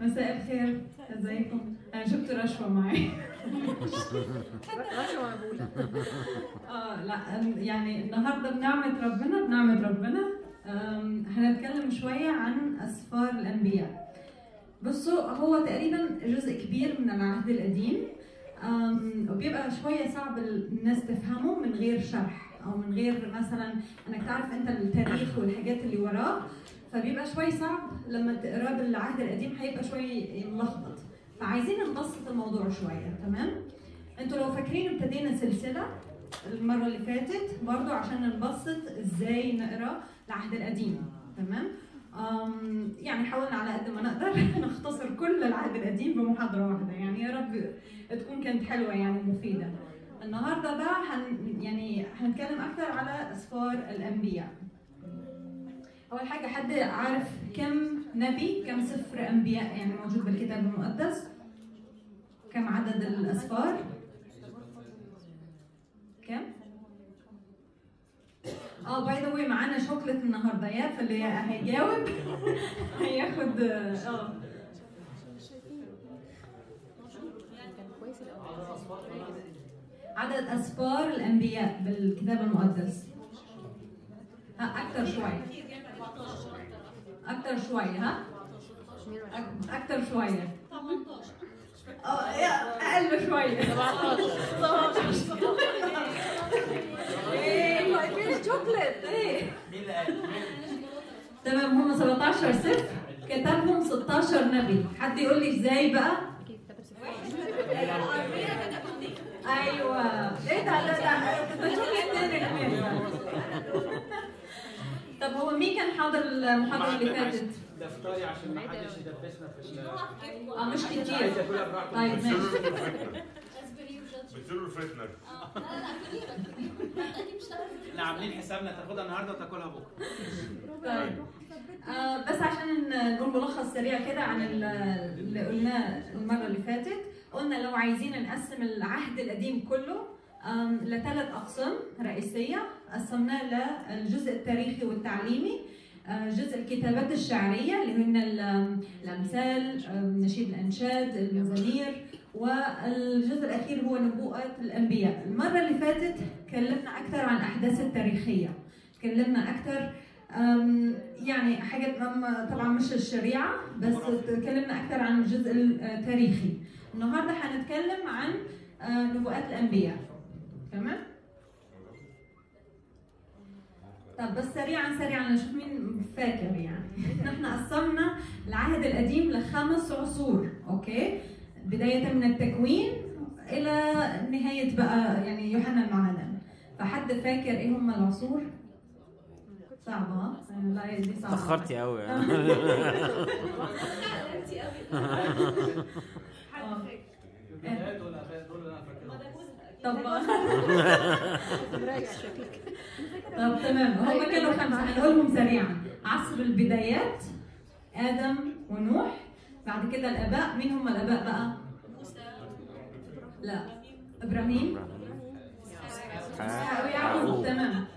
مساء الخير ازيكم انا جبت رشوه معي رشوة مقبولة اه لا يعني النهارده بنعمه ربنا بنعمه ربنا أم، هنتكلم شويه عن اسفار الانبياء بصوا هو تقريبا جزء كبير من العهد القديم أم، وبيبقى شويه صعب الناس تفهمه من غير شرح او من غير مثلا انك تعرف انت التاريخ والحاجات اللي وراه فبيبقى شوي صعب لما تقراه بالعهد القديم هيبقى شوي ملخبط فعايزين نبسط الموضوع شويه تمام انتوا لو فاكرين ابتدينا سلسله المره اللي فاتت برضو عشان نبسط ازاي نقرا العهد القديم تمام أم يعني حاولنا على قد ما نقدر نختصر كل العهد القديم بمحاضره واحده يعني يا رب تكون كانت حلوه يعني مفيده النهارده بقى هن يعني هنتكلم اكتر على اسفار الانبياء اول حاجه حد عارف كم نبي كم سفر انبياء يعني موجود بالكتاب المقدس كم عدد الاسفار كم اه باي ذا واي معانا شوكليت النهارده يا فاللي هيجاوب هياخد اه كان كويس الأول عدد اسفار الانبياء بالكتاب المقدس ها اكتر شويه اكتر شويه ها أك- اكتر شويه 18 اه يا- اقل شويه 17 ايه فين الشوكليت ايه مين اللي قال؟ تمام هم 17 سفر كتبهم 16 نبي حد يقول لي ازاي بقى أكيد كتب سفر ايوه ايه ده لا لا كنت اشوف تاني كمان طب هو مين كان حاضر المحاضره اللي فاتت؟ دفتري عشان ما حدش يدبسنا في ال اه مش كتير عايز ياكلها براحته طيب ماشي بتصيروا الفتنة احنا عاملين حسابنا تاخدها النهارده وتاكلها بكره طيب آه بس عشان نقول ملخص سريع كده عن ال- اللي قلناه المره اللي فاتت قلنا لو عايزين نقسم العهد القديم كله آم، لثلاث اقسام رئيسيه قسمناه للجزء التاريخي والتعليمي آه، جزء الكتابات الشعريه اللي هن ال- الامثال آم، نشيد الانشاد المزامير والجزء الاخير هو نبوءات الانبياء المره اللي فاتت تكلمنا اكثر عن الاحداث التاريخيه تكلمنا اكثر أم، يعني حاجات أم- طبعا مش الشريعة بس تكلمنا أكثر عن الجزء التاريخي النهاردة هنتكلم عن آه، نبوءات الأنبياء تمام؟ طب بس سريعا سريعا نشوف مين فاكر يعني نحن قسمنا العهد القديم لخمس عصور اوكي بداية من التكوين إلى نهاية بقى يعني يوحنا المعلم فحد فاكر إيه هم العصور؟ صعبة ها؟ لا دي صعبة تأخرتي قوي البدايات دول دول اللي انا فاكرهم طب رايق شكلك طب تمام هم كانوا خمسة هنقولهم سريعا عصر البدايات آدم ونوح بعد كده الآباء مين هم الآباء بقى؟ لا إبراهيم إسحاق ويعقوب تمام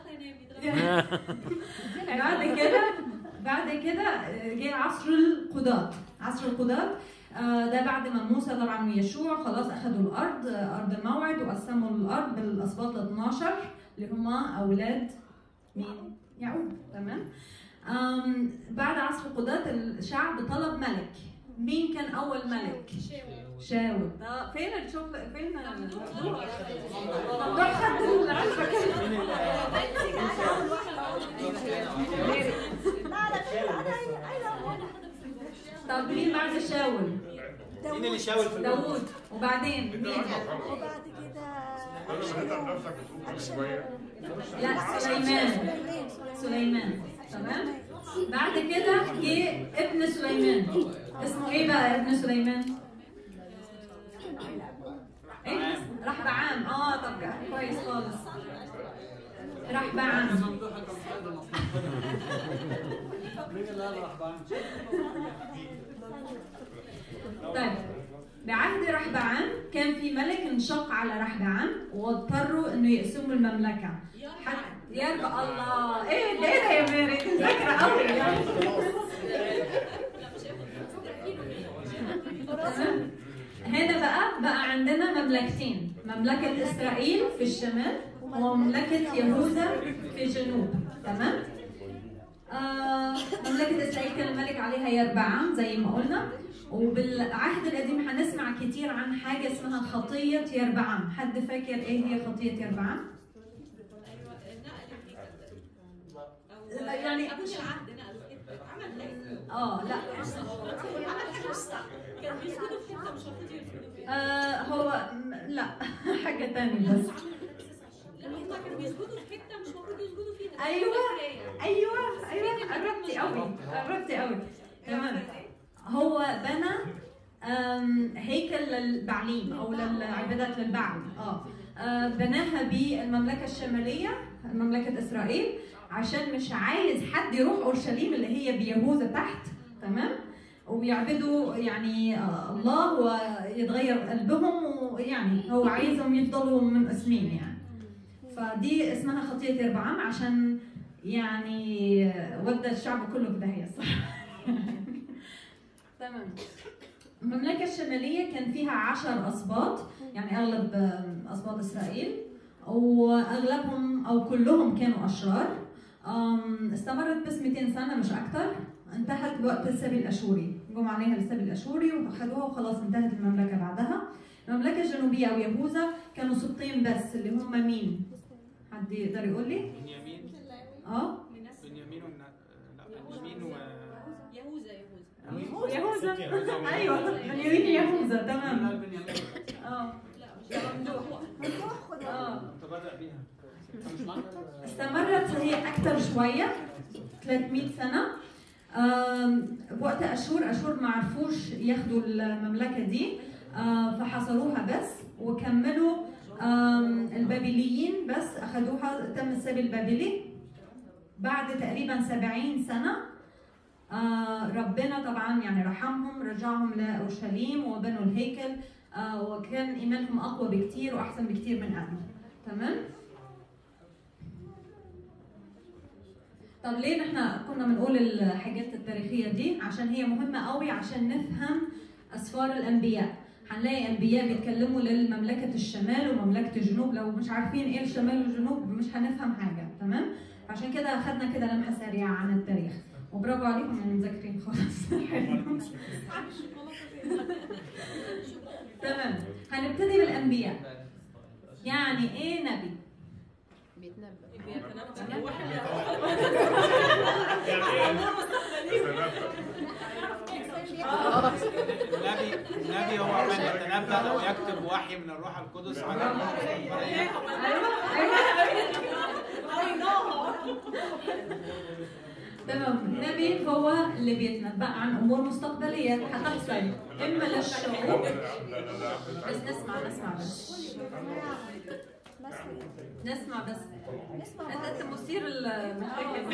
بعد كده بعد كده جه عصر القضاة عصر القضاة آه، ده بعد ما موسى طبعا ويشوع خلاص اخذوا الارض آه، ارض الموعد وقسموا الارض بالاسباط ال 12 اللي هما اولاد مين؟ يعقوب تمام آم، بعد عصر القضاة الشعب طلب ملك مين كان اول ملك؟ شاول آه، فين الشغل فين ممدوح خد العشرة كده طب مين بعد شاول؟ مين اللي شاول في الأول؟ داوود وبعدين مين؟ وبعد كده لما انت بنفسك بتقول كل شوية لا سليمان سليمان تمام بعد كده جه ابن سليمان اسمه ايه بقى ابن سليمان؟ ايه راح بعام اه طب كويس خالص راح بعام مين اللي قال راح بعمل؟ طيب بعهد رحبعام كان في ملك انشق على رحبعام واضطروا انه يقسموا المملكه حتى يرفع الله ايه ده ايه ده يا ميري انت ذاكره قوي يعني تمام هنا بقى بقى عندنا مملكتين مملكة إسرائيل في الشمال ومملكة يهوذا في الجنوب تمام آه مملكة إسرائيل كان الملك عليها يربعام زي ما قلنا وبالعهد القديم هنسمع كتير عن حاجة اسمها خطية يربعام حد فاكر ايه هي خطية يربعام؟ لا، يعني- ابوش العهد نقلوا حته عمل هيك اه لا كانوا بيسجدوا في حته مش المفروض يسجدوا فيها آه هو م- لا حاجة تانية بس لما هم كانوا بيسجدوا في حته مش المفروض يسجدوا فيها أيوة. ايوه ايوه قربتي قوي قربتي قوي تمام هو بنى آم، هيكل للبعليم او للعبادات للبعل اه آه، بناها بالمملكه الشماليه مملكه اسرائيل عشان مش عايز حد يروح اورشليم اللي هي بيهوذا تحت تمام ويعبدوا يعني آه، الله ويتغير قلبهم ويعني هو عايزهم يفضلوا من اسمين يعني فدي اسمها خطيه يربعام عشان يعني ودى الشعب كله في داهيه الصراحه تمام المملكة الشمالية كان فيها عشر أسباط يعني أغلب آم، أسباط إسرائيل وأغلبهم أو كلهم كانوا أشرار آم، استمرت بس 200 سنة مش أكتر انتهت بوقت السبي الأشوري جم عليها السبي الأشوري وأخذوها وخلاص انتهت المملكة بعدها المملكة الجنوبية أو يهوذا كانوا سبطين بس اللي هم مين؟ حد يقدر يقول لي؟ بنيامين اه بنيامين ونا... لا بنيامين و يهوذا يهوذا يهوذا ايوه بنيامين يهوذا تمام لا بنيامين اه لا مش ممدوح اه انت بادئ بيها انت مش معاك استمرت هي اكثر شويه 300 سنه آم، بوقت اشور اشور ما عرفوش ياخدوا المملكه دي آه، فحصروها بس وكملوا آم، البابليين بس اخذوها تم السبي البابلي بعد تقريبا 70 سنه آه، ربنا طبعا يعني رحمهم رجعهم لاورشليم وبنوا الهيكل آه، وكان ايمانهم اقوى بكتير واحسن بكتير من قبل تمام طب ليه نحن كنا بنقول الحاجات التاريخيه دي عشان هي مهمه قوي عشان نفهم اسفار الانبياء هنلاقي انبياء بيتكلموا للمملكه الشمال ومملكه الجنوب لو مش عارفين ايه الشمال والجنوب مش هنفهم حاجه تمام عشان كده اخذنا كده لمحه سريعه عن التاريخ وبرافو عليكم انكم مذاكرين خلاص حلو. تمام هنبتدي بالانبياء يعني ايه نبي بيتنبأ النبي النبي هو من يتنبأ او يكتب وحي من الروح القدس على تمام النبي هو اللي بيتنبأ عن امور مستقبليه هتحصل اما للشعوب بس نسمع نسمع بس نسمع بس انت انت مثير المشاكل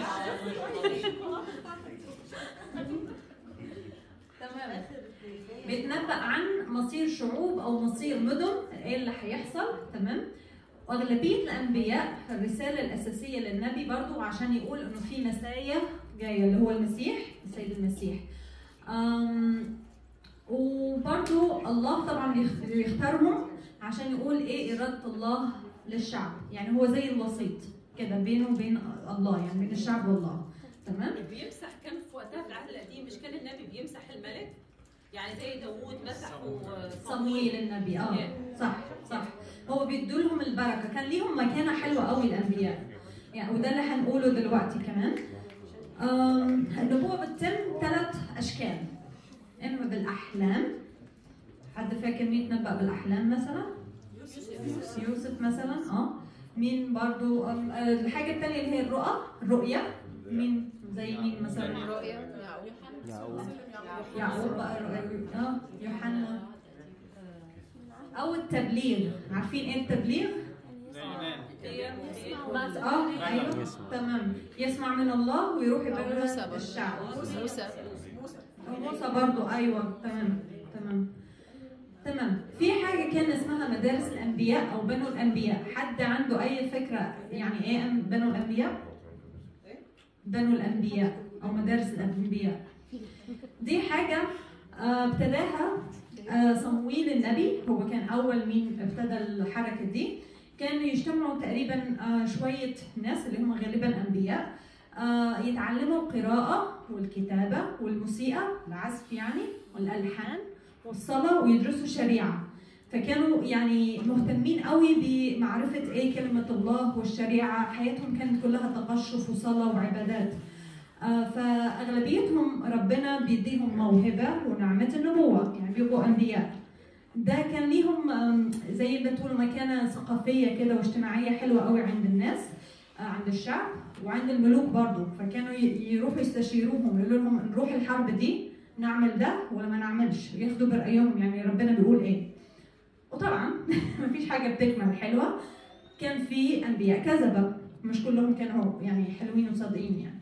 تمام بيتنبأ عن مصير شعوب او مصير مدن ايه اللي هيحصل تمام واغلبيه الانبياء الرساله الاساسيه للنبي برضو عشان يقول انه في مسايا جايه اللي هو المسيح السيد المسيح أم وبرضو الله طبعا بيخ- بيختارهم عشان يقول ايه اراده الله للشعب يعني هو زي الوسيط كده بينه وبين الله يعني بين الشعب والله تمام بيمسح كان في وقتها في العهد القديم مش كان النبي بيمسح الملك يعني زي داوود مسحوا صمويل النبي اه صح صح هو بيدوا لهم البركه كان ليهم مكانه حلوه قوي الانبياء يعني وده اللي هنقوله دلوقتي كمان آم، النبوه بتتم ثلاث اشكال اما بالاحلام حد فاكر مين تنبأ بالاحلام مثلا يوسف مثلا اه مين برضو آم، آه، الحاجه الثانيه اللي هي الرؤى الرؤيه مين زي مين مثلا رؤيا يعقوب يعقوب بقى الرؤيا- اه يوحنا او التبليغ عارفين ايه التبليغ زي يونان ما- اه ايوه تمام يسمع من الله ويروح موسى يبلغ برضه. الشعب موسى موسى برضو ايوه تمام تمام تمام في حاجه كان اسمها مدارس الانبياء او بنو الانبياء حد عنده اي فكره يعني ايه أم- بنو الانبياء بنو الانبياء او مدارس الانبياء دي حاجه آه، ابتداها آه، صمويل النبي هو كان اول مين ابتدى الحركه دي كانوا يجتمعوا تقريبا آه، شويه ناس اللي هم غالبا انبياء آه، يتعلموا القراءه والكتابه والموسيقى العزف يعني والالحان والصلاه ويدرسوا الشريعه فكانوا يعني مهتمين قوي بمعرفه ايه كلمه الله والشريعه حياتهم كانت كلها تقشف وصلاه وعبادات آه، فاغلبيتهم ربنا بيديهم موهبه ونعمه النبوه يعني بيبقوا انبياء ده كان ليهم آم، زي ما تقول مكانه ثقافيه كده واجتماعيه حلوه قوي عند الناس آه، عند الشعب وعند الملوك برضو فكانوا ي- يروحوا يستشيروهم يقولوا لهم نروح الحرب دي نعمل ده ولا ما نعملش ياخدوا برايهم يعني ربنا بيقول ايه وطبعا مفيش حاجه بتكمل حلوه كان في انبياء كذبه مش كلهم كانوا يعني حلوين وصادقين يعني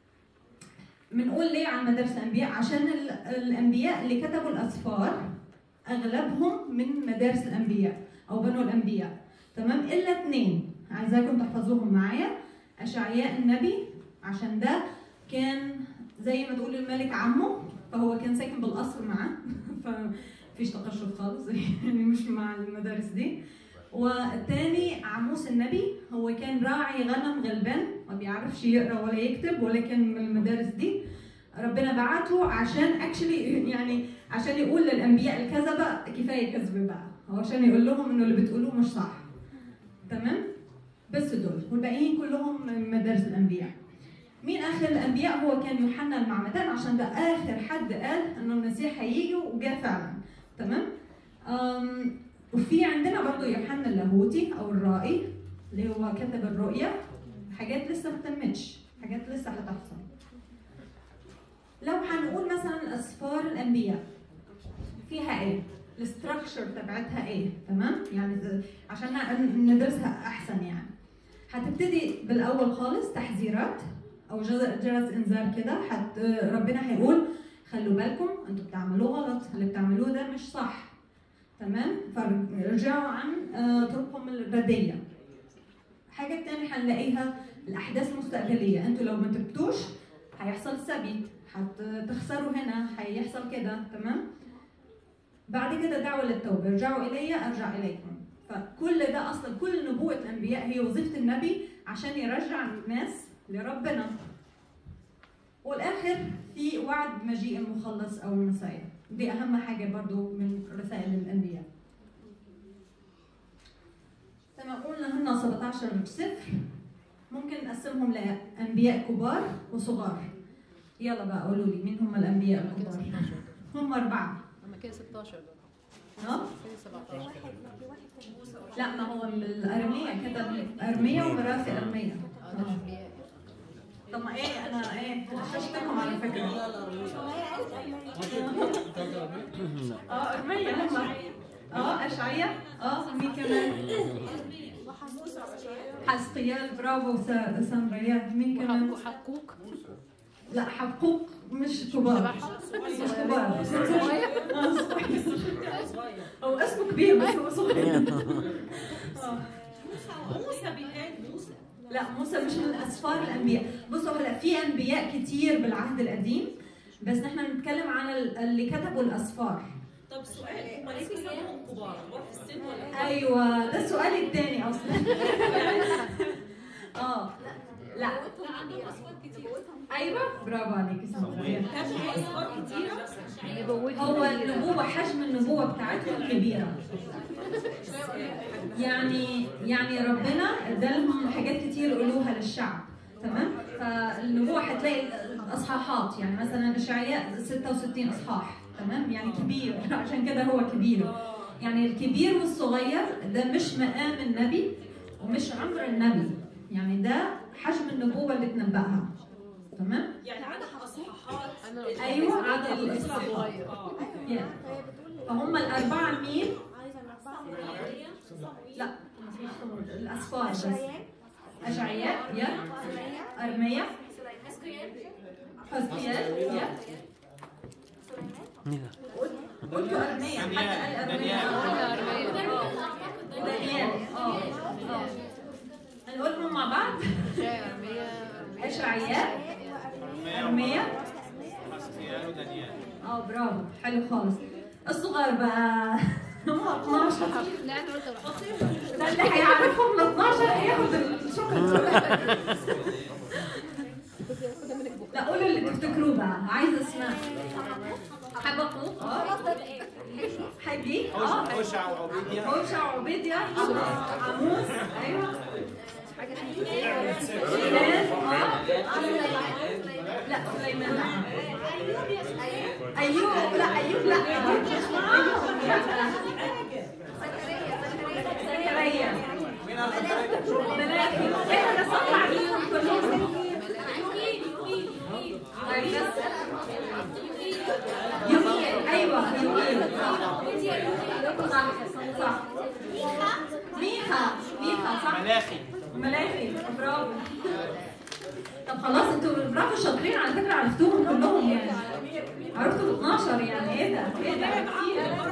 بنقول ليه عن مدارس الانبياء عشان ال- الانبياء اللي كتبوا الاسفار اغلبهم من مدارس الانبياء او بنو الانبياء تمام الا اثنين عايزاكم تحفظوهم معايا اشعياء النبي عشان ده كان زي ما تقول الملك عمه فهو كان ساكن بالقصر معاه فمفيش تقشف خالص يعني مش مع المدارس دي والتاني عموس النبي هو كان راعي غنم غلبان ما بيعرفش يقرا ولا يكتب ولا كان من المدارس دي ربنا بعته عشان اكشلي يعني عشان يقول للانبياء الكذبه كفايه كذب بقى هو عشان يقول لهم انه اللي بتقولوه مش صح تمام بس دول والباقيين كلهم من مدارس الانبياء مين اخر الانبياء هو كان يوحنا المعمدان عشان ده اخر حد قال انه المسيح هيجي وجاء فعلا تمام أم وفي عندنا برضو يوحنا اللاهوتي او الرائي اللي هو كتب الرؤيا حاجات لسه ما تمتش حاجات لسه هتحصل لو هنقول مثلا اسفار الانبياء فيها ايه الاستراكشر تبعتها ايه تمام يعني عشان ندرسها احسن يعني هتبتدي بالاول خالص تحذيرات او جز- جرس انذار كده حت ربنا هيقول خلوا بالكم انتوا بتعملوه غلط اللي بتعملوه ده مش صح تمام فرجعوا عن آه، طرقكم الرديه حاجه تانية هنلاقيها الاحداث المستقبليه انتوا لو ما تبتوش هيحصل سبي هتخسروا هنا هيحصل كده تمام بعد كده دعوه للتوبه ارجعوا الي ارجع اليكم فكل ده اصلا كل نبوه الانبياء هي وظيفه النبي عشان يرجع الناس لربنا والاخر في وعد مجيء المخلص او المسيح دي اهم حاجه برضو من رسائل الانبياء زي ما قلنا هن 17 صفر ممكن نقسمهم لانبياء كبار وصغار يلا بقى قولوا لي مين هم الانبياء كده الكبار 16 هم اربعه اما كده 16 دول ها كده 17 لا ما هو الارميه كده ارميه ومراسي ارميه اه ده الانبياء طب ما ايه انا ايه انا حشتكم على فكره اه ارميه هم اه اشعياء اه مين كمان حسقيال برافو سا- سامريات مين كمان وحقوق لا حقوق مش كبار مش كبار صغير آه، صغير. هو اسمه كبير بس هو صغير آه. موسى بيتقال موسى لا موسى مش من اسفار الانبياء بصوا هلا في انبياء كتير بالعهد القديم بس نحن بنتكلم عن ال- اللي كتبوا الاسفار طب سؤال هم ليه بيسموهم كبار؟ كبار في السن ولا ايوه ده السؤال الثاني اصلا اه لا لا عندهم اصوات كتير ايوه برافو عليك سامريات كتبوا اصوات كتيره نبوتهم هو كبيرة. النبوة حجم النبوة بتاعتهم كبيرة يعني يعني ربنا ادالهم حاجات كتير قالوها للشعب تمام فالنبوة هتلاقي الاصحاحات يعني مثلا اشعياء 66 اصحاح تمام يعني كبير عشان كده هو كبير يعني الكبير والصغير ده مش مقام النبي ومش عمر النبي يعني ده حجم النبوة اللي تنبأها تمام يعني عدد اصحاحات أنا- أيوة، عدد الإصحاحات. الصغير. آه. yeah. فهم الأربعة مين؟ لا مفيش صمود. الأسفار بس أشعياء يا أرميا حزقيال يا قلتوا أرميا حتى قال أرميا قلنا أرمية. دانيال اه اه هنقولهم مع بعض شاي أرمية أشعياء أرميا حسقيال ودانيال اه برافو حلو خالص الصغار بقى هم 12 لا انا قلت واحد. ده اللي هيعرفهم ل 12 هياخد الشوكولاته لا قولوا اللي تفتكروه بقى عايزه اسمع حبقوق اه حبيب اه هوشع وعبيديا هوشع وعبيديا عموس ايوه حاجه سليمان اه لا سليمان لا ايوب لا ايوب لا زكريا مين قال ملاكي احنا نصلي عليهم كلهم يوميل ايوه يوميل صح صح ميخا ميخا صح ملاخي ملاخي برافو طب خلاص انتوا برافو شاطرين على فكره عرفتوهم كلهم يعني عرفتوا 12 يعني ايه ده؟ ايه ده؟ كتير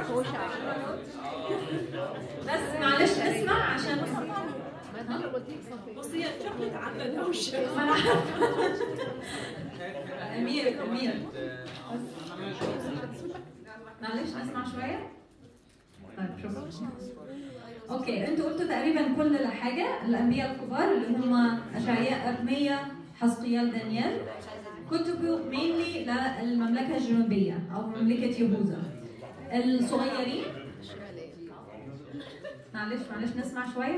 بس معلش اسمع عشان ما انت اللي قلت لي صفي بصي هي شكلك عامله دوشه ما انا عارفه امير امير معلش نسمع شويه طيب شكرا اوكي انتوا قلتوا تقريبا كل حاجه الانبياء الكبار اللي هم اشعياء ارميا حسقيال دانيال كتبوا مينلي للمملكه الجنوبيه او مملكه يهوذا الصغيرين معلش معلش نسمع شويه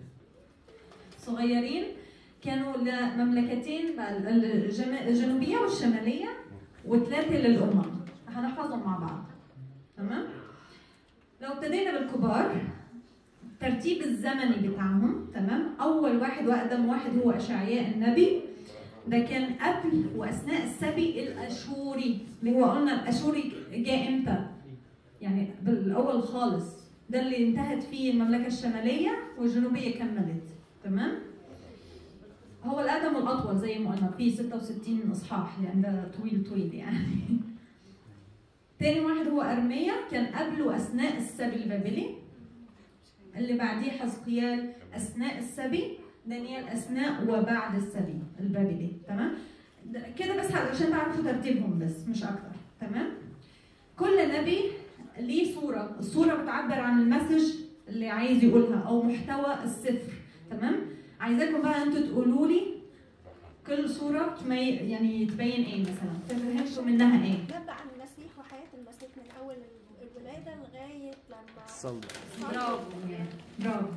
صغيرين كانوا لمملكتين بقى الجم- الجنوبيه والشماليه وثلاثه للامم هنحفظهم مع بعض تمام لو ابتدينا بالكبار الترتيب الزمني بتاعهم تمام اول واحد واقدم واحد هو اشعياء النبي ده كان قبل واثناء السبي الاشوري اللي هو قلنا الاشوري جاء امتى يعني بالاول خالص ده اللي انتهت فيه المملكه الشماليه والجنوبيه كملت تمام هو الادم الاطول زي ما قلنا فيه 66 اصحاح يعني ده طويل طويل يعني تاني واحد هو ارميا كان قبله اثناء السبي البابلي اللي بعديه حزقيال اثناء السبي دانيال اثناء وبعد السبي البابلي تمام ده- كده بس عشان تعرفوا ترتيبهم بس مش اكتر تمام كل نبي ليه صوره الصوره بتعبر عن المسج اللي عايز يقولها او محتوى السفر تمام عايزاكم بقى انتوا تقولوا لي كل صوره تمي... يعني تبين ايه مثلا فهمتوا منها ايه نبأ عن المسيح وحياة المسيح من أول الولادة لغاية لما صلي برافو برافو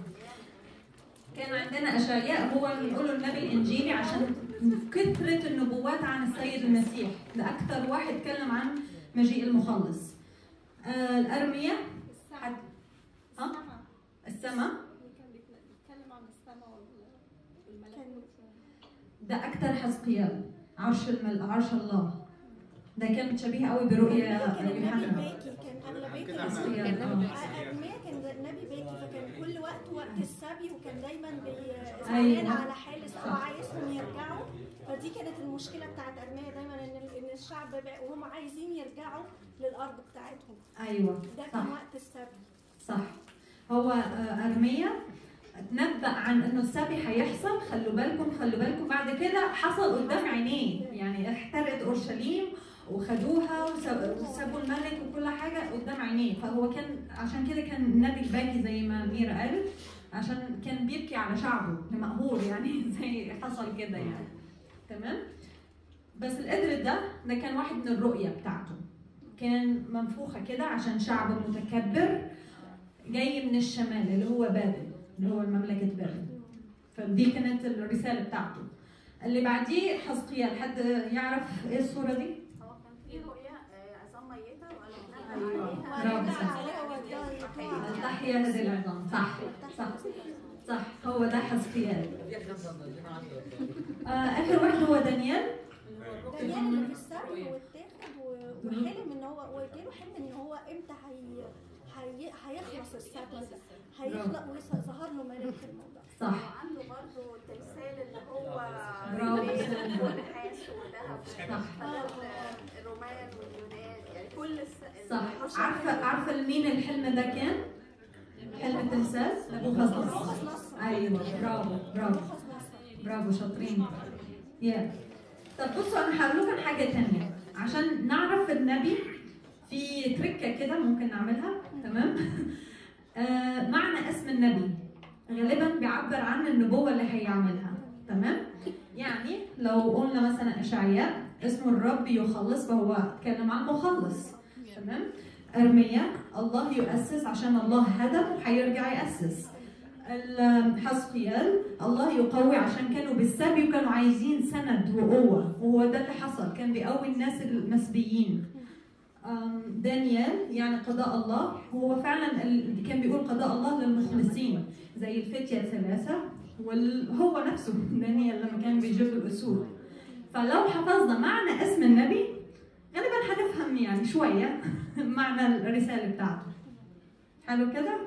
كان عندنا اشعياء هو اللي بنقوله النبي الانجيلي عشان كثره النبوات عن السيد المسيح ده اكثر واحد اتكلم عن مجيء المخلص آه الارميه حد ها؟ السماء كان بيتكلم عن السماء والملكوت ده اكثر حزقيال عرش المل... عرش الله ده كان شبيه قوي برؤيا كان النبي يوحنا باكي كان أغلبية كده المسيح حزقيال آه. أرميا كان النبي باكي فكان كل وقت وقت السبي وكان دايما بي- أيوة. زعلان على حال صح. او عايزهم يرجعوا فدي كانت المشكله بتاعت ارميا دايما ان ان الشعب بقى وهم عايزين يرجعوا للارض بتاعتهم ايوه ده صح كان وقت السبي صح هو آه، ارميا تنبأ عن انه السبي هيحصل خلوا بالكم خلوا بالكم بعد كده حصل قدام عينيه يعني احترقت اورشليم وخدوها وساب- وسابوا الملك وكل حاجه قدام عينيه فهو كان عشان كده كان النبي الباكي زي ما ميرا قالت عشان كان بيبكي على شعبه مقهور يعني زي حصل كده يعني تمام بس القدر ده ده كان واحد من الرؤيه بتاعته كان منفوخه كده عشان شعب متكبر جاي من الشمال اللي هو بابل اللي هو مملكة بابل فدي كانت الرسالة بتاعته اللي بعديه حزقيال حد يعرف ايه الصورة دي؟ هو كان في رؤيا آه، عظام ميته وقالوا أيوة. عليها برافو. عليها ودار تحيا هذه العظام صح صح صح هو ده حزقيال آه آخر واحد هو دانيال دانيال اللي في السبي واتاخد و- وحلم ان هو وجاله حلم ان هو امتى هي هي هيخلص السبي ده هيخلق وظهر له ملك في الموضوع صح وعنده برضه تمثال اللي هو برافو. رمال ونحاس وذهب صح بدل الرومان واليونان يعني كل الس... صح عارفة عارفة لمين الحلم ده كان؟ حلم التمثال نبوخذ نصر ايوه برافو برافو برافو شاطرين يا طب بصوا انا هقول لكم حاجه تانية عشان نعرف النبي في تركه كده ممكن نعملها تمام آه معنى اسم النبي غالبا بيعبر عن النبوه اللي هيعملها تمام يعني لو قلنا مثلا اشعياء اسم الرب يخلص فهو اتكلم عن مخلص تمام ارميا الله يؤسس عشان الله هدم وهيرجع يأسس ال- حسقيال الله يقوي عشان كانوا بالسبي وكانوا عايزين سند وقوة وهو ده اللي حصل كان بيقوي الناس المسبيين أم، دانيال يعني قضاء الله هو فعلا اللي كان بيقول قضاء الله للمخلصين زي الفتية الثلاثة وهو نفسه دانيال لما كان بيجيب الأسود فلو حفظنا معنى اسم النبي غالبا هنفهم يعني شوية معنى الرسالة بتاعته حلو كده؟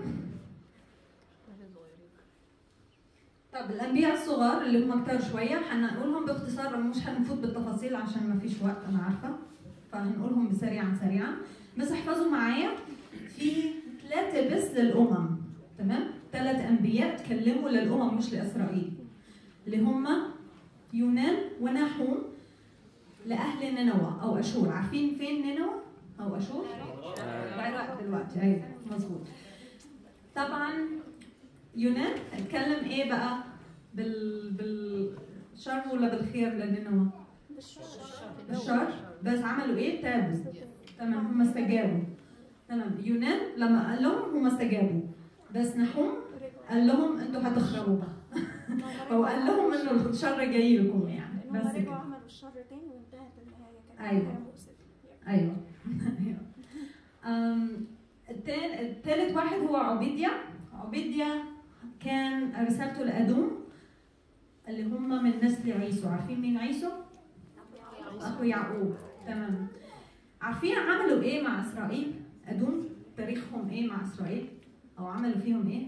طب الانبياء الصغار اللي هم كتار شويه هنقولهم باختصار مش هنفوت بالتفاصيل عشان ما فيش وقت انا عارفه فهنقولهم سريعا سريعا بس احفظوا معايا في ثلاثه بس للامم تمام ثلاث انبياء تكلموا للامم مش لاسرائيل اللي هم يونان وناحوم لاهل نينوى او اشور عارفين فين نينوى او اشور العراق دلوقتي ايوه مظبوط طبعا يونان اتكلم ايه بقى بال بالشر ولا بالخير لنينوى بالشر بس عملوا ايه تابوا تمام هم استجابوا تمام يونان لما قال لهم هم استجابوا بس نحوم قال لهم انتوا هتخربوا بقى هو قال لهم انه الشر جاي لكم يعني ان هم بس رجعوا كده عملوا الشر تاني وانتهت النهايه كانت أيوة. نهاية مؤسفة. ايوه ايوه أم، التال- التالت واحد هو عبيديا عبيديا كان رسالته لأدوم اللي هم من نسل عيسو عارفين مين عيسو؟ أخو يعقوب تمام عارفين عملوا إيه مع إسرائيل؟ أدوم تاريخهم إيه مع إسرائيل؟ أو عملوا فيهم إيه؟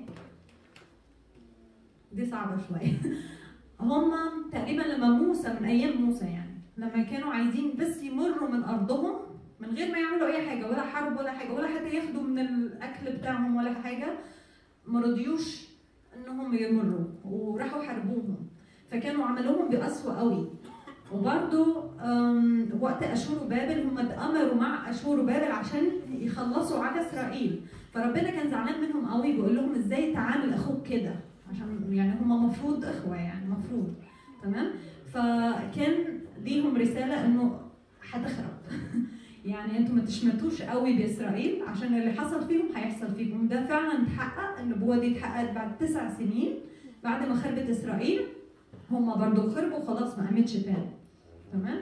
دي صعبة شوية هم تقريبا لما موسى من أيام موسى يعني لما كانوا عايزين بس يمروا من أرضهم من غير ما يعملوا أي حاجة ولا حرب ولا حاجة ولا حتى ياخدوا من الأكل بتاعهم ولا حاجة ما رضيوش انهم يمروا وراحوا حاربوهم فكانوا عملوهم بقسوه قوي وبرضو أم، وقت اشور وبابل هم اتامروا مع اشور وبابل عشان يخلصوا على اسرائيل فربنا كان زعلان منهم قوي بيقول لهم ازاي تعامل اخوك كده عشان يعني هم مفروض اخوه يعني مفروض تمام فكان ليهم رساله انه هتخرب يعني انتوا ما تشمتوش قوي باسرائيل عشان اللي حصل فيهم هيحصل فيكم ده فعلا اتحقق النبوه دي اتحققت بعد تسع سنين بعد ما خربت اسرائيل هم برضو خربوا خلاص ما قامتش تاني تمام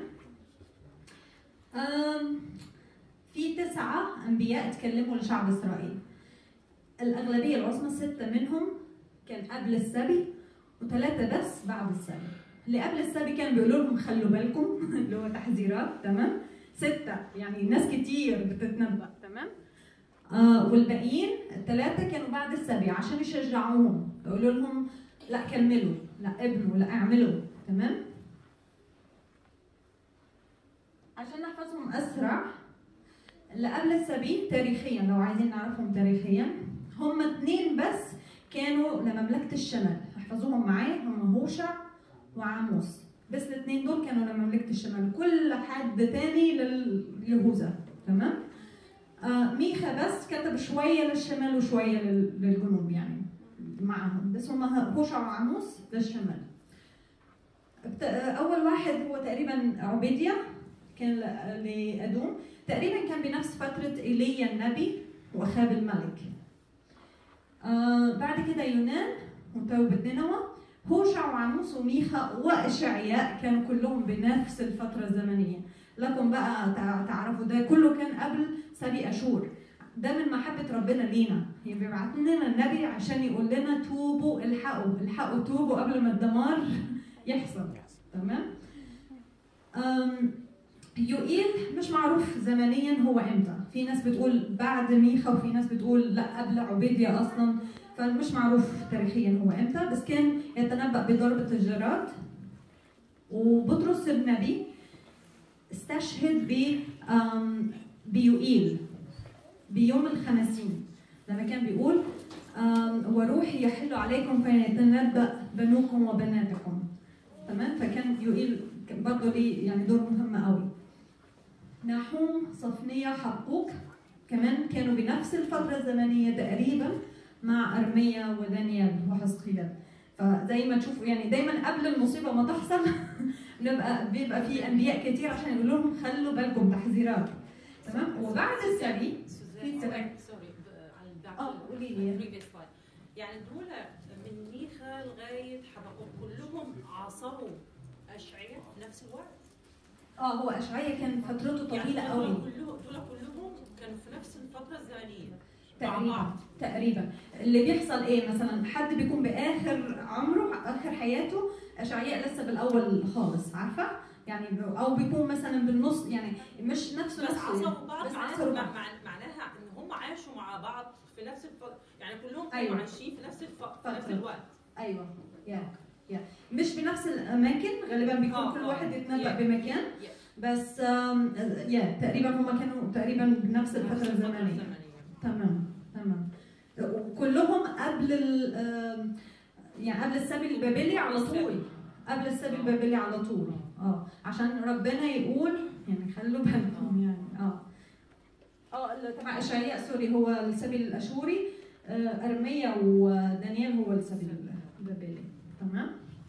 أم، في تسعة أنبياء اتكلموا لشعب إسرائيل الأغلبية العظمى ستة منهم كان قبل السبي وثلاثة بس بعد السبي اللي قبل السبي كان بيقولوا لهم خلوا بالكم اللي هو تحذيرات تمام ستة يعني ناس كتير بتتنبأ تمام آه والباقيين الثلاثة كانوا بعد السبي عشان يشجعوهم يقولوا لهم لا كملوا لا ابنوا لا اعملوا تمام عشان نحفظهم أسرع اللي قبل السبي تاريخيا لو عايزين نعرفهم تاريخيا هم اثنين بس كانوا لمملكة الشمال احفظوهم معايا هم هوشع وعاموس بس الاثنين دول كانوا لمملكة الشمال كل حد تاني لليهوذا تمام آه ميخا بس كتب شوية للشمال وشوية لل- للجنوب يعني معهم بس هم هوشع وعاموس للشمال بت- أول واحد هو تقريبا عبيديا كان ل- لأدوم تقريبا كان بنفس فترة إيليا النبي وأخاب الملك آه بعد كده يونان وتوبة نينوى هوشع وعموس وميخا وإشعياء كانوا كلهم بنفس الفترة الزمنية لكم بقى تع- تعرفوا ده كله كان قبل سبي أشور ده من محبة ربنا لينا هي بيبعت لنا النبي عشان يقول لنا توبوا الحقوا الحقوا توبوا قبل ما الدمار يحصل تمام أم، يوئيل مش معروف زمنيا هو امتى في ناس بتقول بعد ميخا وفي ناس بتقول لا قبل عبيديا اصلا فمش معروف تاريخيا هو امتى بس كان يتنبأ بضربة الجراد وبطرس النبي استشهد ب أم، بيوئيل بيوم الخمسين لما كان بيقول أم، وروحي يحل عليكم فيتنبأ بنوكم وبناتكم تمام فكان يوئيل كان برضه ليه يعني دور مهم قوي نحوم صفنية حقوق كمان كانوا بنفس الفترة الزمنية تقريبا مع أرميا ودانيال وحزقيال فزي ما تشوفوا يعني دايما قبل المصيبة ما تحصل بنبقى بيبقى في أنبياء كتير عشان يقولوا لهم خلوا بالكم تحذيرات تمام وبعد السبي في تبع- سوري على الباك اه قولي لي previous slide. يعني دول من ميخا لغايه حبقوق كلهم عاصروا اشعياء في نفس الوقت اه هو اشعيا كان فترته طويله يعني قوي دول كلهم دول كلهم كانوا في نفس الفتره الزمنيه مع تقريبا بعض. تقريبا اللي بيحصل ايه مثلا حد بيكون باخر عمره اخر حياته اشعياء لسه بالاول خالص عارفه يعني او بيكون مثلا بالنص يعني مش نفسه بس نفسه عصروا بعض بس معناها عصروا مع- بعض. مع- معناها ان هم عاشوا مع بعض في نفس الفتره يعني كلهم كانوا أيوة. عايشين في نفس الف... في نفس فترة. الوقت ايوه يا يا مش بنفس الاماكن غالبا بيكون آه، كل آه. واحد يتنبأ يا. بمكان بس آم، يا تقريبا هم كانوا تقريبا بنفس الفتره الزمنيه تمام تمام وكلهم قبل ال آم، يعني قبل السبي البابلي على طول قبل السبي البابلي على طول اه عشان ربنا يقول يعني خلوا بالكم يعني اه اه اللي تبع اشعياء سوري هو السبي الاشوري آه، ارميا ودانيال هو السبي البابلي تمام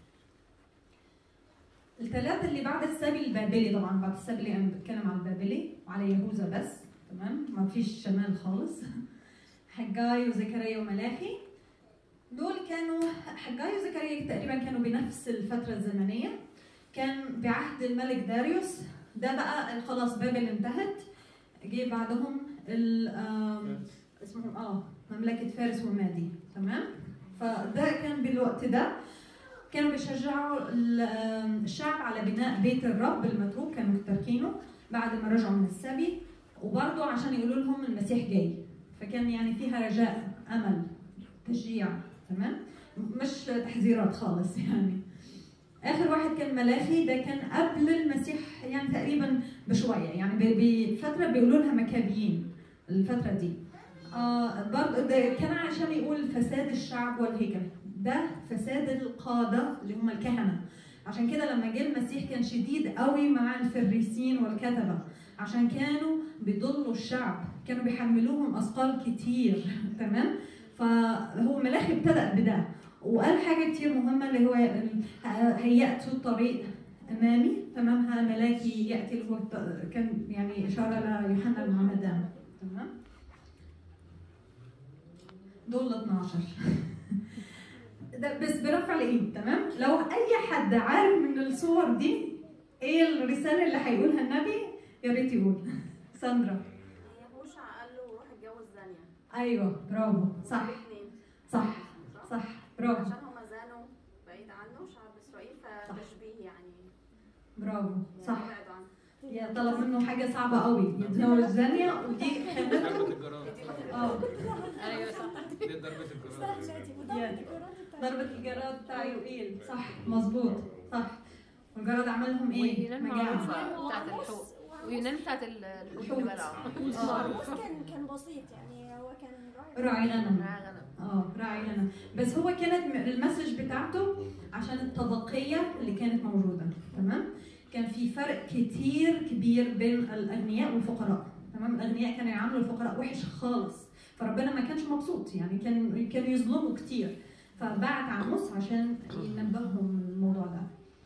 الثلاثة اللي بعد السبي البابلي طبعا بعد السبي اللي انا بتكلم عن البابلي وعلى يهوذا بس تمام ما فيش شمال خالص حجاي وزكريا وملاخي دول كانوا حجاي وزكريا تقريبا كانوا بنفس الفترة الزمنية كان بعهد الملك داريوس ده بقى خلاص بابل انتهت جه بعدهم ال آم، اسمهم اه مملكة فارس ومادي تمام فده كان بالوقت ده كانوا بيشجعوا ال- آم، الشعب على بناء بيت الرب المتروك كانوا تاركينه بعد ما رجعوا من السبي وبرضه عشان يقولوا لهم المسيح جاي فكان يعني فيها رجاء امل تشجيع تمام مش تحذيرات خالص يعني اخر واحد كان ملاخي ده كان قبل المسيح يعني تقريبا بشويه يعني ب- بفتره بيقولوا لها مكابيين الفتره دي آه برضه ده كان عشان يقول فساد الشعب والهيكل ده فساد القاده اللي هم الكهنه عشان كده لما جه المسيح كان شديد قوي مع الفريسين والكتبه عشان كانوا بيضلوا الشعب كانوا بيحملوهم اثقال كتير تمام فهو ملاخي ابتدأ بده وقال حاجة كتير مهمة اللي هو هيأت الطريق أمامي تمام ها ملاكي يأتي اللي هو الط- كان يعني إشارة ليوحنا المعمدان تمام دول 12 ده بس برفع الايد تمام لو اي حد عارف من الصور دي ايه الرساله اللي هيقولها النبي يا ريت يقول ساندرا يهوشع قال له روح اتجوز زانية ايوه برافو صح الاثنين صح صح برافو عشان هما زانوا بعيد عنه شعب اسرائيل فتشبيه يعني برافو صح يبعدوا عنه يا طلب منه حاجه صعبه قوي يتزوج زانية ودي خانته ضربة الجرار اه ايوه صح دي ضربة الجرار ضربة الجراد بتاع يوئيل صح مظبوط صح والجراد عمل لهم ايه؟ ويونان مجاعة معروفة بتاعت الحقوق ويونان بتاعت ال- الحقوق اللي بلعوا عروس كان كان بسيط يعني هو كان راعي راعي غنم معاه غنم اه راعي غنم بس هو كانت م- المسج بتاعته عشان الطبقية اللي كانت موجودة تمام كان في فرق كتير كبير بين الأغنياء والفقراء تمام الأغنياء كانوا يعاملوا الفقراء وحش خالص فربنا ما كانش مبسوط يعني كان كانوا يظلموا كتير فبعت عموس عشان ينبههم من الموضوع ده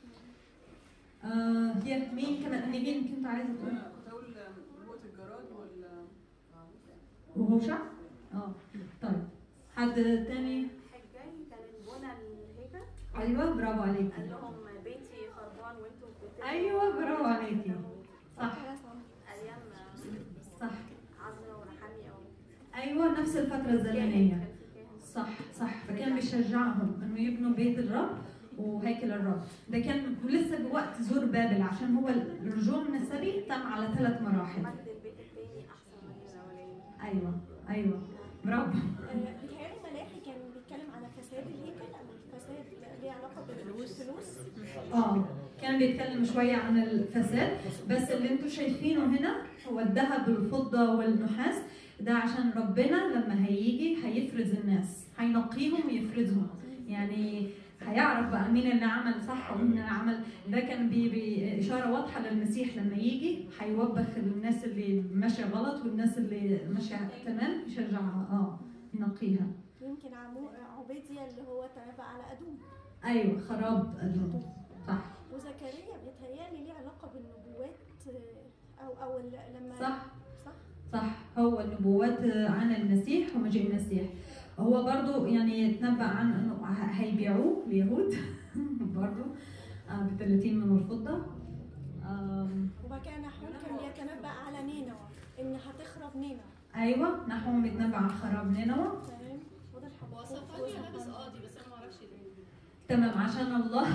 آه هي مين كمان مين كنت عايزة تقول كنت اقول موت الجراد ولا وهوشع اه طيب حد تاني حجاي كان بنى الهيكل ايوه برافو عليكي قال لهم بيتي خربان وانتوا بتبنوا ايوه برافو عليكي صح ايام صح عزرا ونحمي او ايوه نفس الفتره كان الزمنيه كان في كاهن صح صح فكان بيشجعهم انه يبنوا بيت الرب وهيكل الرب ده كان لسه بوقت زور بابل عشان هو الرجوع من السبي تم على ثلاث مراحل مجد البيت التاني احسن من الاولاني ايوه ايوه برافو بيتهيألي ملاحي كان بيتكلم على فساد الهيكل او الفساد ليه علاقه بالفلوس اه كان بيتكلم شوية عن الفساد بس اللي انتم شايفينه هنا هو الذهب والفضة والنحاس ده عشان ربنا لما هيجي هيفرز الناس هينقيهم ويفرزهم يعني هيعرف بقى مين اللي عمل صح ومين اللي عمل ده كان بي بي اشاره واضحه للمسيح لما يجي هيوبخ الناس اللي ماشيه غلط والناس اللي ماشيه تمام يشجعها اه ينقيها يمكن عمو عبيديا اللي هو تنبأ على أدوم ايوه خراب أدوم. صح وزكريا بيتهيألي ليه علاقة بالنبوات آه، أو أو ال- لما صح صح صح هو النبوات عن المسيح ومجيء المسيح هو برضو يعني يتنبأ عن انه ه- هيبيعوه اليهود برضو ب 30 من الفضة آم، وبعد كده نحوم كان بيتنبأ على نينوى إن هتخرب نينوى ايوه نحوم بيتنبأ عن خراب نينوى تمام فضل هو حبقوق صفانيا لابس قاضي بس انا ما اعرفش ليه تمام عشان الله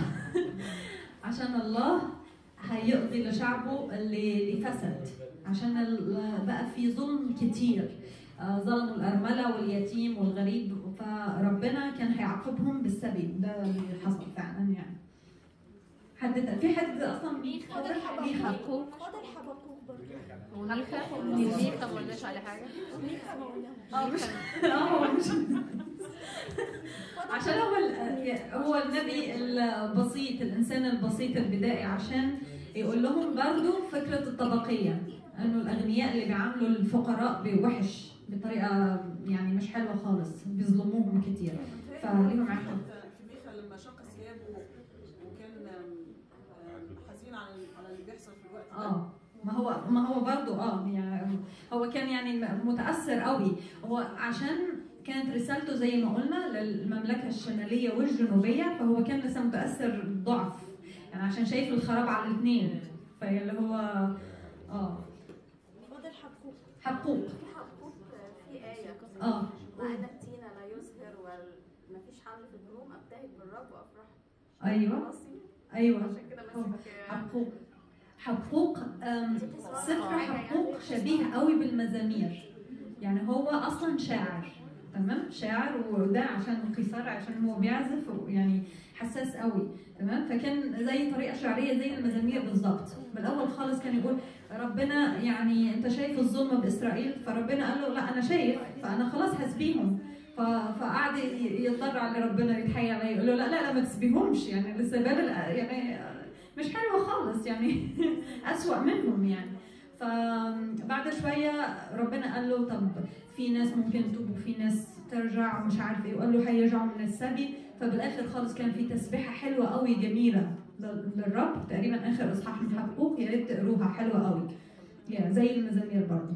عشان الله هيقضي لشعبه اللي اللي فسد عشان ال- بقى في ظلم كتير آه، ظلموا الأرملة واليتيم والغريب فربنا كان هيعاقبهم بالسبي ده اللي حصل فعلا يعني حد في حد اصلا ميخا. فضل ميخا حبقوق فضل حبقوق برضه وميخا ميخا ما قلناش عليه حاجه ميخا ما قلناهوش اه مش ميخا. اه هو مش فضل عشان هو ال- هو النبي البسيط الانسان البسيط البدائي عشان يقول لهم برضو فكره الطبقيه انه الاغنياء اللي بيعاملوا الفقراء بوحش بطريقه يعني مش حلوه خالص بيظلموهم كتير فليهم عقاب في ميخا لما شق ثيابه وكان آم، آم، حزين على على اللي بيحصل في الوقت ده اه ما هو ما هو برضه اه يعني هو كان يعني متاثر قوي هو عشان كانت رسالته زي ما قلنا للمملكه الشماليه والجنوبيه فهو كان لسه متاثر ضعف يعني عشان شايف الخراب على الاثنين فاللي هو اه فضل حبقوق حقوق في حقوق في آية اه وأنا التين لا يزهر ومفيش حمل في الهموم أبتهج بالرب وأفرح ايوه راسي ايوه عشان كده ماسك حقوق حقوق أم، سفر حقوق شبيه قوي بالمزامير يعني هو اصلا شاعر تمام شاعر وده عشان قيصر عشان هو بيعزف يعني حساس قوي تمام فكان زي طريقه شعريه زي المزامير بالظبط بالاول خالص كان يقول ربنا يعني انت شايف الظلم باسرائيل فربنا قال له لا انا شايف فانا خلاص هسبيهم ف- فقعد ي- يتضرع لربنا يتحايل عليه يقول له لا لا لا ما تسبيهمش يعني لسه بابل يعني مش حلوه خالص يعني أسوأ منهم يعني فبعد شوية ربنا قال له طب في ناس ممكن تتوب وفي ناس ترجع ومش عارف ايه وقال له هيرجعوا من السبي فبالاخر خالص كان في تسبيحة حلوة قوي جميلة لل- للرب تقريبا اخر اصحاح من حقوق يا ريت تقروها حلوة قوي يعني زي المزامير برضه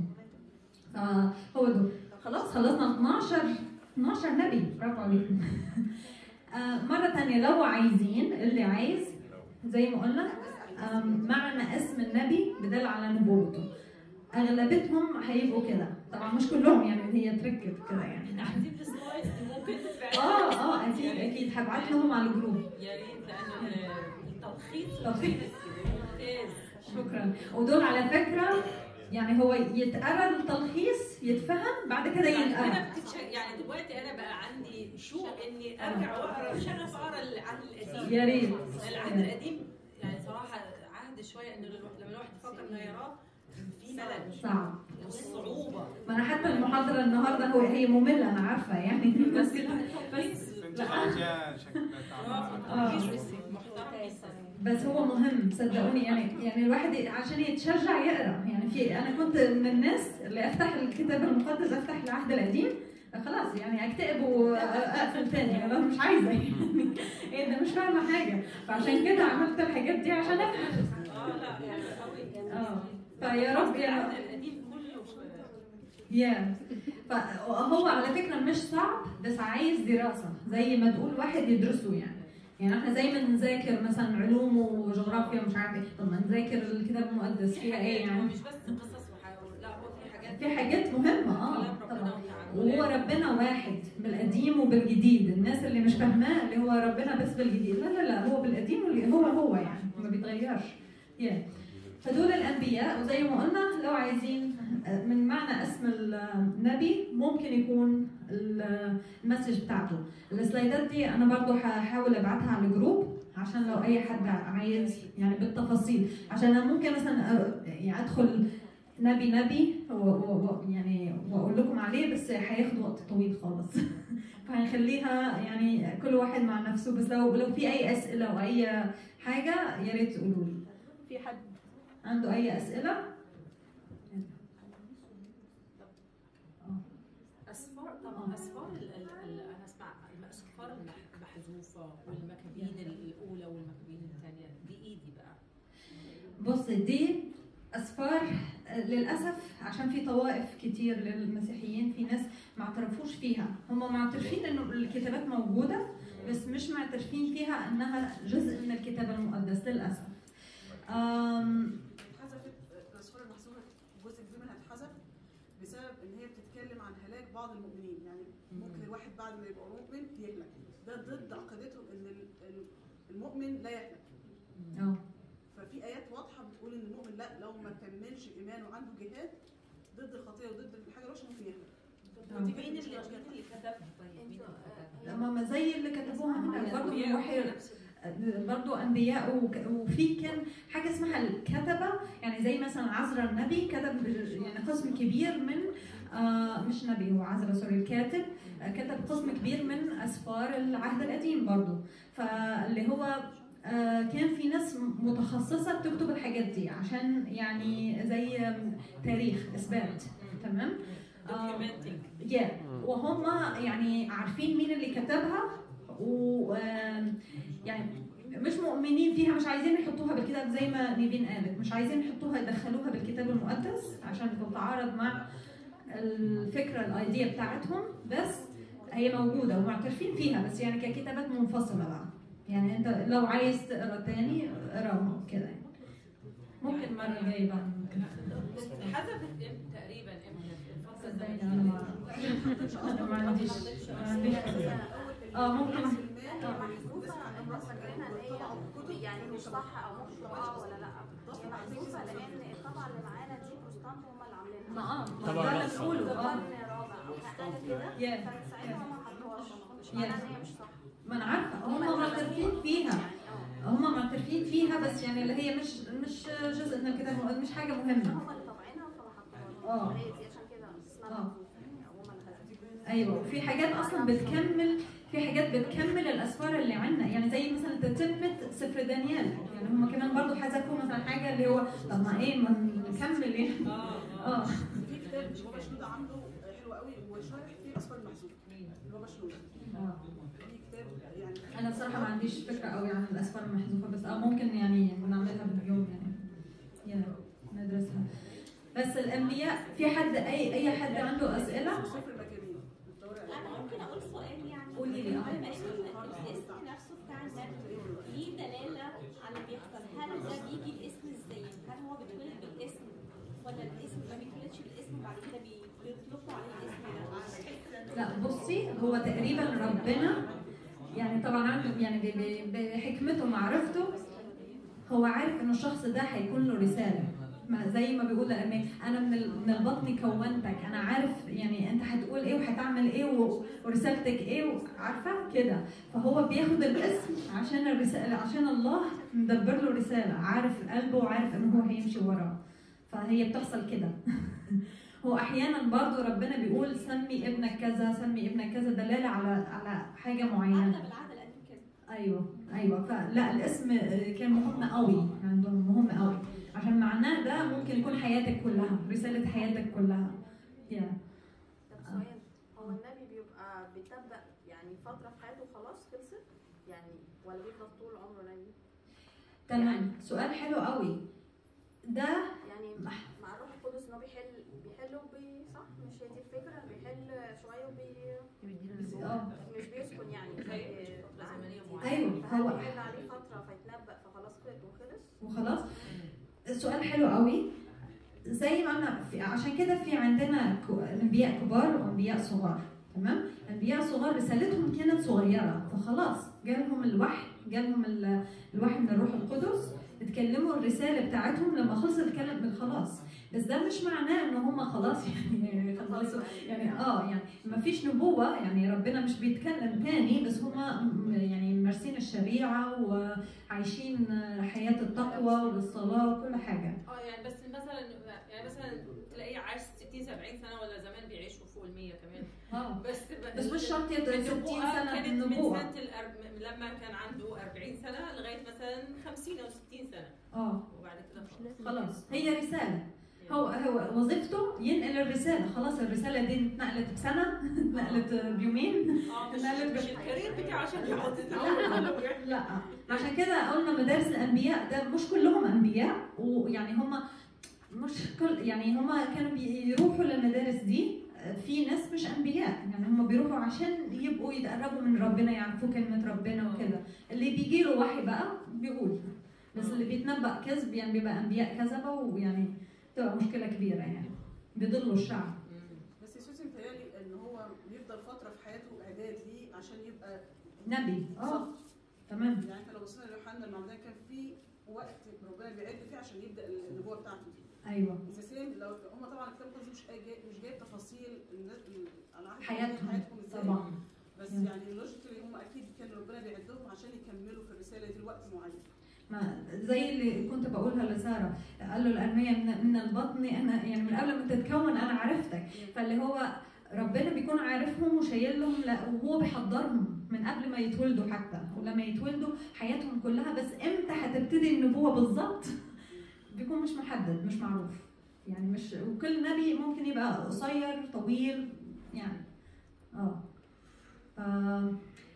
فهو ده خلاص خلصنا 12 12 نبي برافو عليكم آه، مرة تانية لو عايزين اللي عايز زي ما قلنا آم، معنى اسم النبي بدل على نبوته اغلبتهم هيبقوا كده طبعا مش كلهم يعني هي تركت كده يعني عايزين السلايدز دي ممكن تتبعت اه اه اكيد اكيد هبعت لهم على الجروب يا ريت لان التلخيص تلخيص. ممتاز شكرا ودول على فكره يعني هو يتقرا التلخيص يتفهم بعد كده يعني يتقرا انا بتتش... يعني دلوقتي انا بقى عندي شوق اني ارجع واقرا شغف اقرا العهد القديم يا ريت العهد القديم يعني صراحه عهد شويه ان الواحد- لما الواحد يفكر انه يراه في ملل صعب والصعوبه ما انا حتى المحاضره النهارده هو هي ممله انا عارفه يعني بس بس التلخيص انت خلاص يا شكلك برافو التلخيص محترم جدا بس هو مهم صدقوني يعني يعني الواحد عشان يتشجع يقرا يعني في انا كنت من الناس اللي افتح الكتاب المقدس افتح العهد القديم خلاص يعني اكتئب واقفل تاني انا مش عايزه يعني ايه ده مش فاهمه حاجه فعشان كده عملت الحاجات دي عشان افهم اه لا يعني قوي اه فيا رب يا العهد رب القديم كله يا فهو على فكره مش صعب بس عايز دراسه زي ما تقول واحد يدرسه يعني يعني احنا زي ما نذاكر مثلا علوم وجغرافيا ومش عارف ايه طب ما نذاكر الكتاب المقدس فيها ايه هو يعني مش بس قصص وحاجات لا هو في حاجات في حاجات مهمه اه كلام ربنا طبعا وتعاملات. وهو ربنا واحد بالقديم وبالجديد الناس اللي مش فاهماه اللي هو ربنا بس بالجديد لا لا لا هو بالقديم واللي هو هو يعني ما بيتغيرش yeah. فدول الانبياء وزي ما قلنا لو عايزين من معنى اسم النبي ممكن يكون المسج بتاعته السلايدات دي انا برضو هحاول ابعتها على الجروب عشان لو اي حد عايز يعني بالتفاصيل عشان انا ممكن مثلا أ- يعني ادخل نبي نبي و- و- و- يعني واقول لكم عليه بس هياخد وقت طويل خالص فهنخليها يعني كل واحد واحد مع نفسه بس لو لو في اي اسئله او اي حاجه يا ريت تقولوا لي في حد عنده اي اسئله اسفار طبعا اسفار ال- ال- ال- انا اسمع الاسفار المح- المحذوفه والمكابين الاولى والمكابين الثانيه دي ايه دي بقى؟ بص دي اسفار للاسف عشان في طوائف كتير للمسيحيين في ناس ما اعترفوش فيها هم معترفين انه الكتابات موجوده بس مش معترفين فيها انها جزء من الكتاب المقدس للاسف أم اتحذفت الاسفار المحذوفه جزء كبير منها اتحذف بسبب ان هي بتتكلم عن هلاك بعض المؤمنين يعني ممكن الواحد بعد ما يبقى مؤمن يهلك ده ضد عقيدتهم ان ال- ال- المؤمن لا يهلك اه ففي ايات واضحه بتقول ان المؤمن لا لو ما كملش ايمانه وعنده جهاد ضد الخطيه وضد الحاجه الوحشه ممكن يهلك آه. مين اللي مين اللي كتبها طيب؟ مين اللي كتبها؟ ما زي اللي كتبوها هنا برضه من وحي نفس برضو انبياء وك- وفي كان حاجه اسمها الكتبه يعني زي مثلا عزرا النبي كتب ب- يعني قسم كبير من آه مش نبي هو عزرا سوري الكاتب آه كتب قسم كبير من اسفار العهد القديم برضو فاللي هو آه كان في ناس متخصصه بتكتب الحاجات دي عشان يعني زي آم، تاريخ اثبات تمام آه، documenting yeah. وهم يعني عارفين مين اللي كتبها و آم، يعني مش مؤمنين فيها مش عايزين يحطوها بالكتاب زي ما نيفين قالت مش عايزين يحطوها يدخلوها بالكتاب المقدس عشان تتعارض مع الفكره الايديا بتاعتهم بس هي موجوده ومعترفين فيها بس يعني ككتابات منفصله بقى يعني انت لو عايز تقرا تاني اقراهم كده يعني. ممكن المره الجايه بقى ممكن حذفت إم- تقريبا امتى في الفتره صدقني انا ما انا ما عنديش ما عنديش فكرة. اه ممكن محذوفة احنا فاكرينها ان هي يعني مش صح او مش طبعا ولا لا هي محذوفة لان الطبعة اللي معانا دي بروستانت هم اللي عاملينها ما اه ما طبعاً ده لا. اللي بقوله اه قرن رابع او حاجة كده Yeah. فساعتها هم ما حطوهاش مش معناها ان هي مش صح ما انا عارفه هم معترفين فيها يعني اه هم معترفين فيها بس يعني اللي هي مش مش جزء من الكتاب مش حاجه مهمه هم اللي طابعينها فما حطوهاش اه. هي دي عشان كده اسمها اه. محذوفة يعني هم اللي حذفوها ايوه وفي حاجات اصلا بتكمل في حاجات بتكمل الاسفار اللي عندنا يعني زي مثلا تتمه سفر دانيال يعني هم كمان برضو حذفوا مثلا حاجه اللي هو طب ما ايه ما نكمل يعني اه اه في كتاب بابا شنودة عامله حلو قوي وشارح فيه الاسفار المحذوفه بابا شنودة آه. في كتاب يعني انا بصراحه ما عنديش فكره قوي عن الاسفار المحذوفه بس اه ممكن يعني نعملها باليوم يعني يعني ندرسها بس الانبياء في حد اي اي حد عنده اسئله سفر المكابين التوراة انا ممكن اقول سؤال يعني قولي لي، اه. بما ان الاسم نفسه بتاع النبي ليه دلاله على اللي بيحصل هل ده بيجي الاسم ازاي هل هو بيتولد بالاسم ولا الاسم ما بيتولدش بالاسم وبعد كده بي- بيطلقوا عليه الاسم ده لا بصي هو تقريبا ربنا يعني طبعا عنده يعني ب- ب- بحكمته ومعرفته هو عارف ان الشخص ده هيكون له رساله ما زي ما بيقول لأمي انا من ال- من البطن كونتك انا عارف يعني انت هتقول ايه وهتعمل ايه و- ورسالتك ايه عارفه كده فهو بياخد الاسم عشان الرساله عشان الله مدبر له رساله عارف قلبه وعارف ان هو هيمشي وراه فهي بتحصل كده هو احيانا برضو ربنا بيقول سمي ابنك كذا سمي ابنك كذا دلاله على على حاجه معينه اغلب العهد القديم كده ايوه ايوه فلا الاسم كان مهم قوي عندهم مهم قوي عشان معناه ده ممكن يكون حياتك كلها رساله حياتك كلها يا طب سؤال هو النبي بيبقى بيتبع يعني فترة في حياته وخلاص خلصت يعني ولا بيفضل طول عمره نبي تمام سؤال حلو قوي ده يعني مع الروح القدس ان هو بيحل بيحل وبي صح مش هي دي الفكرة بيحل شوية وبي اه مش بيسكن يعني زي زي فترة زمنيه معينه ايوه فهل هو بيحل عليه فترة فيتنبأ فخلاص خلص وخلص وخلاص السؤال حلو قوي زي ما انا في عشان كده في عندنا ك- انبياء كبار وانبياء صغار تمام انبياء صغار رسالتهم كانت صغيره فخلاص جالهم الوحي جالهم ال- الوحي من الروح القدس اتكلموا الرساله بتاعتهم لما خلصت الكلام خلاص بس ده مش معناه ان هم خلاص يعني خلصوا يعني اه يعني ما فيش نبوه يعني ربنا مش بيتكلم تاني بس هم يعني مارسين الشريعه وعايشين حياه التقوى والصلاه وكل حاجه اه يعني بس مثلا يعني مثلا تلاقيه عايش 60 70 سنه ولا زمان بيعيشوا فوق ال 100 كمان اه بس بس مش شرط يت- 60 النبوءة سنه كانت من النبوه سنه الأرب... لما كان عنده 40 سنه لغايه مثلا 50 او 60 سنه اه وبعد كده خلاص خلاص هي رساله هو هو وظيفته ينقل الرساله خلاص الرساله دي اتنقلت بسنه اتنقلت بيومين اه مش لا، لا، مش بس- الكارير بتاعه عشان يقعد لا لا عشان كده قلنا مدارس الانبياء ده مش كلهم انبياء ويعني هم مش كل يعني هم كانوا بيروحوا للمدارس دي في ناس مش انبياء يعني هم بيروحوا عشان يبقوا يتقربوا من ربنا يعرفوا كلمه ربنا وكده اللي بيجي له وحي بقى بيقول بس اللي بيتنبأ كذب يعني بيبقى انبياء كذبه ويعني تبقى مشكله كبيره يعني بيضلوا الشعب بس يا سوسي متهيألي ان هو بيفضل فتره في حياته اعداد ليه عشان يبقى نبي اه تمام يعني احنا لو بصينا ليوحنا المعمدان كان في وقت ربنا بيعد فيه عشان يبدا النبوه بتاعته دي ايوه ذا سيم لو هم طبعا الكتاب المقدس مش جاي مش جايب تفاصيل الناس على عهد حياتهم حياتهم ازاي طبعا بس مم. يعني لوجيكلي هم اكيد كان ربنا بيعدهم عشان يكملوا في الرساله دي لوقت معين ما زي اللي كنت بقولها لساره قال له الارميه من, من البطن انا يعني من قبل ما تتكون انا عرفتك فاللي هو ربنا بيكون عارفهم وشايل لهم لا وهو بيحضرهم من قبل ما يتولدوا حتى ولما يتولدوا حياتهم كلها بس امتى هتبتدي النبوه بالظبط بيكون مش محدد مش معروف يعني مش وكل نبي ممكن يبقى قصير طويل يعني اه ف-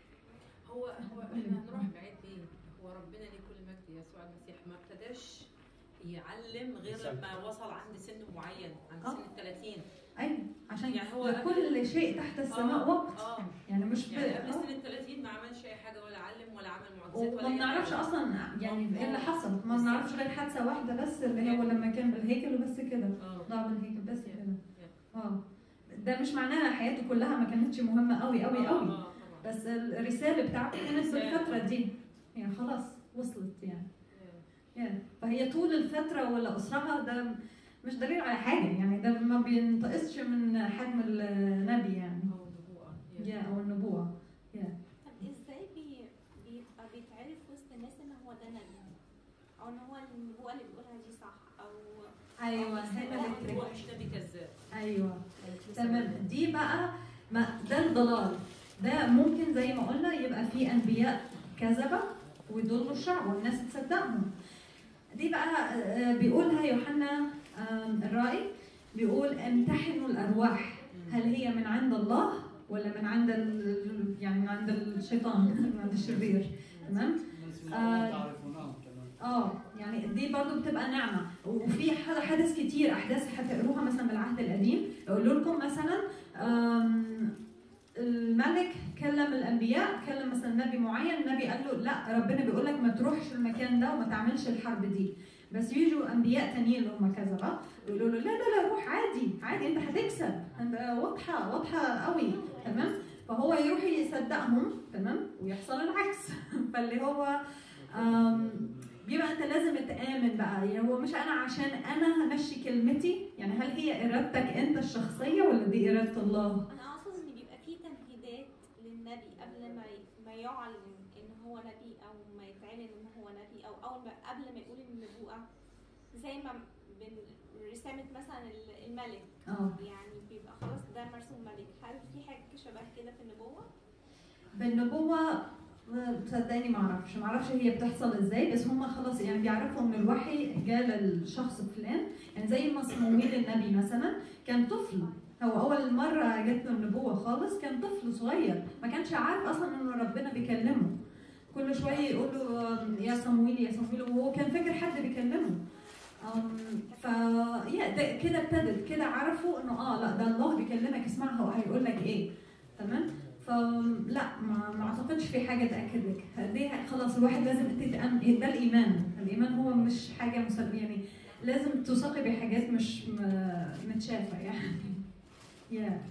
هو هو احنا هنروح بعيد ليه؟ هو ربنا ليه كل مجد يسوع المسيح ما ابتداش يعلم غير لما وصل عند سن معين عند آه. سن ال 30 ايوه عشان يعني هو لكل شيء تحت السماء آه، وقت اه يعني مش ب... يعني قبل آه. سن ال 30 ما عملش اي حاجه ولا علم ولا عمل معجزات ولا وما أي بنعرفش حاجة. اصلا يعني ايه اللي حصل ما بنعرفش غير حادثه واحده بس اللي هو لما كان بالهيكل وبس كده اه ضاع بالهيكل بس كده اه ده مش معناها حياته كلها ما كانتش مهمه قوي قوي آه، قوي آه، طبعاً. بس الرساله بتاعته كانت بالفتره دي يعني خلاص وصلت يعني يعني فهي طول الفتره ولا قصرها ده مش دليل على حاجه يعني ده ما بينتقصش من حجم النبي يعني أو النبوءة. يا او النبوه طب ازاي بي... بيبقى بيتعرف وسط الناس ان هو ده نبي او ان هو النبوه اللي بيقولها دي صح او ايوه أو هنا لا، التريك هو مش نبي كذاب ايوه تمام دي بقى ما ده الضلال ده ممكن زي ما قلنا يبقى في انبياء كذبه ويضلوا الشعب والناس تصدقهم دي بقى آه، بيقولها يوحنا آم، الرائي بيقول امتحنوا الارواح هل هي من عند الله ولا من عند ال- يعني من عند الشيطان من عند الشرير تمام آه، تعرفونهم كمان اه يعني دي برضو بتبقى نعمه وفي ح- حدث كتير احداث هتقروها مثلا من العهد القديم يقول لكم مثلا آم، الملك كلم الانبياء كلم مثلا نبي معين النبي قال له لا ربنا بيقول لك ما تروحش المكان ده وما تعملش الحرب دي بس يجوا انبياء تانيين اللي هم كذبه يقولوا له لا لا لا روح عادي عادي انت هتكسب انت واضحه واضحه قوي تمام فهو يروح يصدقهم تمام ويحصل العكس فاللي هو آم، بيبقى انت لازم تآمن بقى يعني هو مش انا عشان انا همشي كلمتي يعني هل هي ارادتك انت الشخصيه ولا دي اراده الله؟ انا اقصد ان بيبقى في تمهيدات للنبي قبل ما ي- ما يعلن ان هو نبي او ما يتعلن ان هو نبي او اول ما قبل ما يقول النبوءه زي ما بن- رسامه مثلا ال- الملك اه يعني بيبقى خلاص ده مرسوم ملك هل في حاجه شبه كده في النبوه؟ بالنبوه صدقني ما اعرفش ما اعرفش هي بتحصل ازاي بس هم خلاص يعني بيعرفوا ان الوحي جاء للشخص فلان يعني زي ما صمويل النبي مثلا كان طفل هو اول مره جت له النبوه خالص كان طفل صغير ما كانش عارف اصلا ان ربنا بيكلمه كل شويه يقول له آم، يا صمويل يا صمويل وهو كان فاكر حد بيكلمه أم ف يا ده كده ابتدت كده عرفوا انه اه لا ده الله بيكلمك اسمعها وهيقول لك ايه تمام فلا ما, ما اعتقدش في حاجه تاكد لك دي خلاص الواحد لازم تتأمن ده الايمان الايمان هو مش حاجه مسلمه يعني لازم توثقي بحاجات مش م- متشافه يعني يا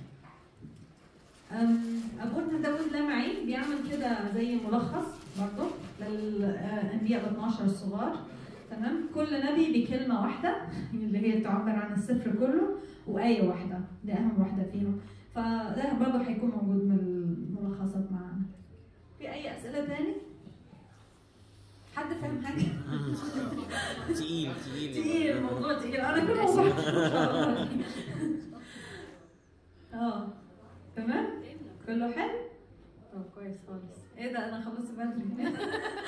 أم، ابونا داود لمعي بيعمل كده زي ملخص برضه للانبياء ال 12 الصغار تمام كل نبي بكلمه واحده اللي هي تعبر عن السفر كله وايه واحده دي اهم واحده فيهم فده برضه هيكون موجود من الملخصات معانا في اي اسئله تاني حد فاهم حاجه تقيل تقيل تقيل الموضوع تقيل انا كل موضوع اه تمام كله حلو طب كويس خالص ايه ده انا خلصت بدري